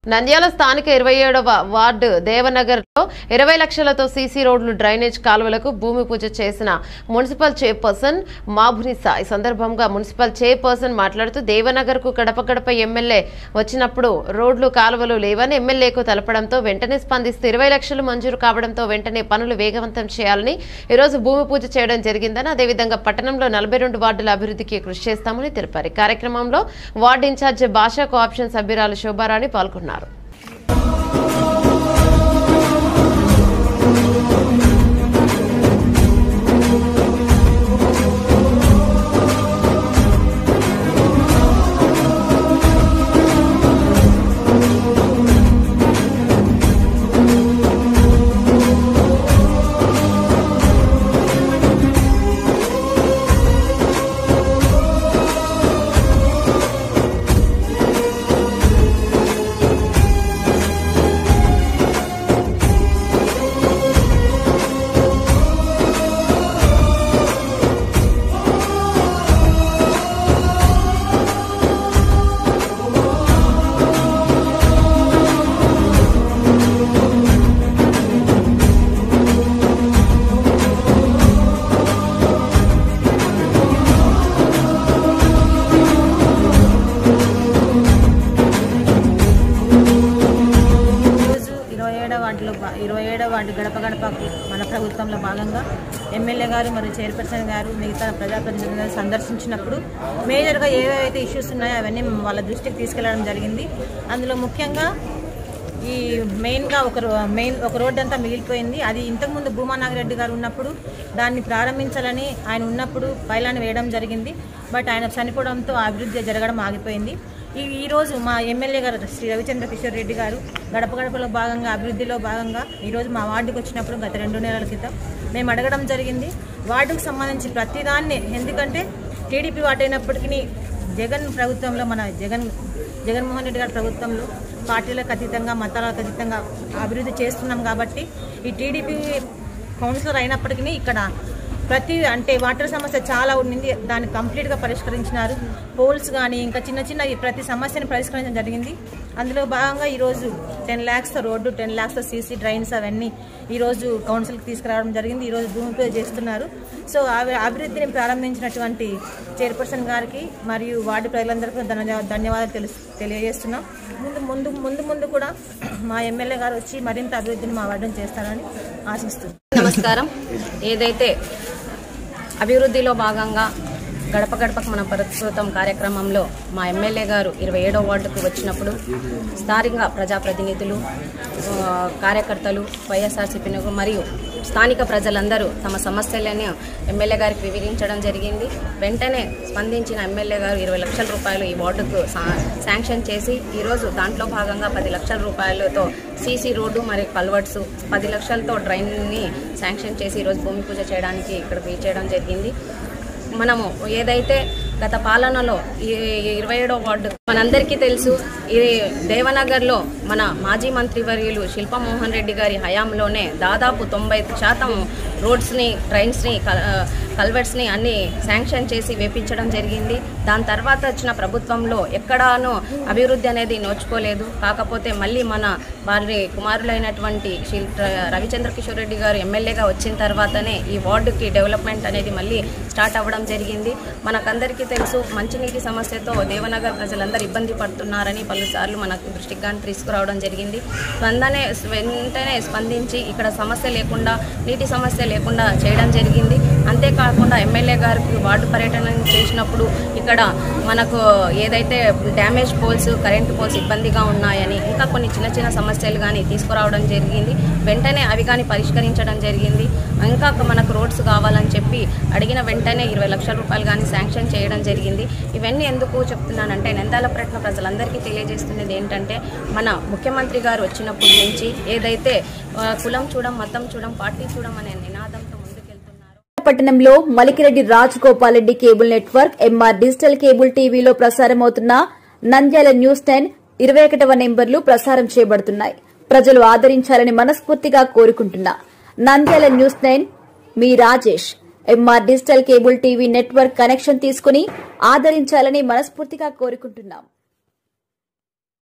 నంద్యాల స్థానిక ఇరవై ఏడవ వార్డు దేవనగర్ లో ఇరవై లక్షలతో సీసీ రోడ్లు డ్రైనేజ్ కాలువలకు భూమి పూజ చేసిన మున్సిపల్ చైర్పర్సన్ మాభునిసా ఈ సందర్భంగా మున్సిపల్ చైర్పర్సన్ మాట్లాడుతూ దేవనగర్ కు గడప గడప ఎమ్మెల్యే వచ్చినప్పుడు రోడ్లు కాలువలు లేవని ఎమ్మెల్యేకు తెలపడంతో వెంటనే స్పందిస్తూ ఇరవై లక్షలు మంజూరు కావడంతో వెంటనే పనులు వేగవంతం చేయాలని ఈరోజు భూమి పూజ చేయడం జరిగిందని అదేవిధంగా పట్టణంలో నలభై రెండు వార్డుల అభివృద్ధికి కృషి చేస్తామని తెలిపారు ఈ కార్యక్రమంలో వార్డు ఇన్ఛార్జ్ భాషా కోఆప్షన్ సభ్యురాలు శోభారాణి పాల్గొన్నారు ఈరోజు ఇరవై ఏడవ వార్డులో భా- ఇరవై ఏడవ వార్డు గడప గడపకు మన ప్రభుత్వంలో భాగంగా ఎమ్మెల్యే గారు మరియు చైర్పర్సన్ గారు మిగతా ప్రజాప్రతినిధులను సందర్శించినప్పుడు మేజర్గా ఏవైతే ఇష్యూస్ ఉన్నాయో అవన్నీ వాళ్ళ దృష్టికి తీసుకెళ్లడం జరిగింది అందులో ముఖ్యంగా ఈ మెయిన్గా ఒక రో- మెయిన్ ఒక రోడ్డు అంతా మిగిలిపోయింది అది ఇంతకుముందు భూమా నాగిరెడ్డి గారు ఉన్నప్పుడు దాన్ని ప్రారంభించాలని ఆయన ఉన్నప్పుడు పైలాన్ని వేయడం జరిగింది బట్ ఆయన చనిపోవడంతో ఆ అభివృద్ధి జరగడం ఆగిపోయింది ఈ ఈరోజు మా ఎమ్మెల్యే గారు శ్రీ రవిచంద్ర కిషోర్ రెడ్డి గారు గడప గడపలో భాగంగా అభివృద్ధిలో భాగంగా ఈరోజు మా వార్డుకు వచ్చినప్పుడు గత రెండు నెలల క్రితం మేము అడగడం జరిగింది వార్డుకు సంబంధించి ప్రతిదాన్ని ఎందుకంటే టీడీపీ వార్డు అయినప్పటికీ జగన్ ప్రభుత్వంలో మన జగన్ జగన్మోహన్ రెడ్డి గారి ప్రభుత్వంలో పార్టీలకు అతీతంగా మతాలకు అతీతంగా అభివృద్ధి చేస్తున్నాం కాబట్టి ఈ టీడీపీ కౌన్సిలర్ అయినప్పటికీ ఇక్కడ ప్రతి అంటే వాటర్ సమస్య చాలా ఉండింది దాన్ని కంప్లీట్గా పరిష్కరించినారు పోల్స్ కానీ ఇంకా చిన్న చిన్న ఈ ప్రతి సమస్యను పరిష్కరించడం జరిగింది అందులో భాగంగా ఈరోజు ten lakhs road ten lakhs CC drains అవన్నీ ఈరోజు కౌన్సిల్కి తీసుకురావడం జరిగింది ఈరోజు భూమి పూజ చేస్తున్నారు సో అవి అభివృద్ధిని ప్రారంభించినటువంటి చైర్పర్సన్ గారికి మరియు వార్డు ప్రజలందరికీ ధన్య- ధన్యవాదాలు తెలుసు తెలియజేస్తున్నాం ముందు ముందు ముందు ముందు కూడా మా ఎమ్మెల్యే గారు వచ్చి మరింత అభివృద్ధిని మా వార్డును చేస్తారని ఆశిస్తున్నాం నమస్కారం ఏదైతే అభివృద్ధిలో భాగంగా గడప గడపకు మన ప్రస్తుతం కార్యక్రమంలో మా ఎమ్మెల్యే గారు ఇరవై ఏడో వార్డుకు వచ్చినప్పుడు స్థానిక ప్రజాప్రతినిధులు ఆ, కార్యకర్తలు వైఎస్ఆర్సీపీ మరియు స్థానిక ప్రజలందరూ తమ సమస్యలను ఎమ్మెల్యే గారికి వివరించడం జరిగింది వెంటనే స్పందించిన ఎమ్మెల్యే గారు ఇరవై లక్షల రూపాయలు ఈ వార్డుకు సా- శాంక్షన్ చేసి ఈరోజు దాంట్లో భాగంగా పది లక్షల రూపాయలతో సీసీ రోడ్డు మరియు కల్వర్ట్స్ పది లక్షలతో డ్రైన్ని శాంక్షన్ చేసి ఈరోజు భూమి పూజ చేయడానికి ఇక్కడ చేయడం జరిగింది మనము ఏదైతే గత పాలనలో ఈ ఇరవై ఏడో వార్డు మనందరికీ తెలుసు ఈ దేవనగర్లో మన మాజీ మంత్రివర్యులు శిల్పమోహన్ రెడ్డి గారి హయాంలోనే దాదాపు తొంభై శాతం రోడ్స్ని ట్రైన్స్ని కల్వర్ట్స్ని అన్ని శాంక్షన్ చేసి వేపించడం జరిగింది దాని తర్వాత వచ్చిన ప్రభుత్వంలో ఎక్కడానూ అభివృద్ధి అనేది నోచుకోలేదు కాకపోతే మళ్ళీ మన వారి కుమారులైనటువంటి శిల్ రవిచంద్ర కిషోర్ రెడ్డి గారు ఎమ్మెల్యేగా వచ్చిన తర్వాతనే ఈ వార్డుకి డెవలప్మెంట్ అనేది మళ్ళీ స్టార్ట్ అవ్వడం జరిగింది మనకందరికీ తెలుసు మంచినీటి సమస్యతో దేవనగర్ ప్రజలందరూ ఇబ్బంది పడుతున్నారని పలుసార్లు మనకు దృష్టికి కానీ తీసుకురావడం జరిగింది స్పందనే వెంటనే స్పందించి ఇక్కడ సమస్య లేకుండా నీటి సమస్య లేకుండా చేయడం జరిగింది అంతేకాకుండా ఎమ్మెల్యే గారికి వార్డు పర్యటన చేసినప్పుడు ఇక్కడ మనకు ఏదైతే డ్యామేజ్ పోల్స్ కరెంటు పోల్స్ ఇబ్బందిగా ఉన్నాయని ఇంకా కొన్ని చిన్న చిన్న సమస్యలు కానీ తీసుకురావడం జరిగింది వెంటనే అవి కానీ పరిష్కరించడం జరిగింది ఇంకా మనకు రోడ్స్ కావాలని చెప్పి అడిగిన వెంటనే ఇరవై లక్షల రూపాయలు కానీ శాంక్షన్ చేయడం జరిగింది ఇవన్నీ ఎందుకు చెప్తున్నానంటే నంద్యాల పట్టణ ప్రజలందరికీ తెలియజేస్తున్నది ఏంటంటే మన ముఖ్యమంత్రి గారు వచ్చినప్పటి నుంచి ఏదైతే ఆ, కులం చూడం మతం చూడం పార్టీ చూడం అనే నినాదంతో ముందుకెళ్తున్నారు పట్టణంలో Malikireddy Raj Gopal Reddy cable network M R digital cable టీవీలో ప్రసారమవుతున్న నంద్యాల న్యూస్ టెన్ ఇరవై ఒకటవ నెంబర్లు ప్రసారం చేయబడుతున్నాయి ప్రజలు ఆదరించాలని మనస్ఫూర్తిగా కోరుకుంటున్నా నంద్యాల న్యూస్ నైన్ మీ Rajesh M R digital cable TV network connection తీసుకుని ఆదరించాలని మనస్ఫూర్తిగా కోరుకుంటున్నాం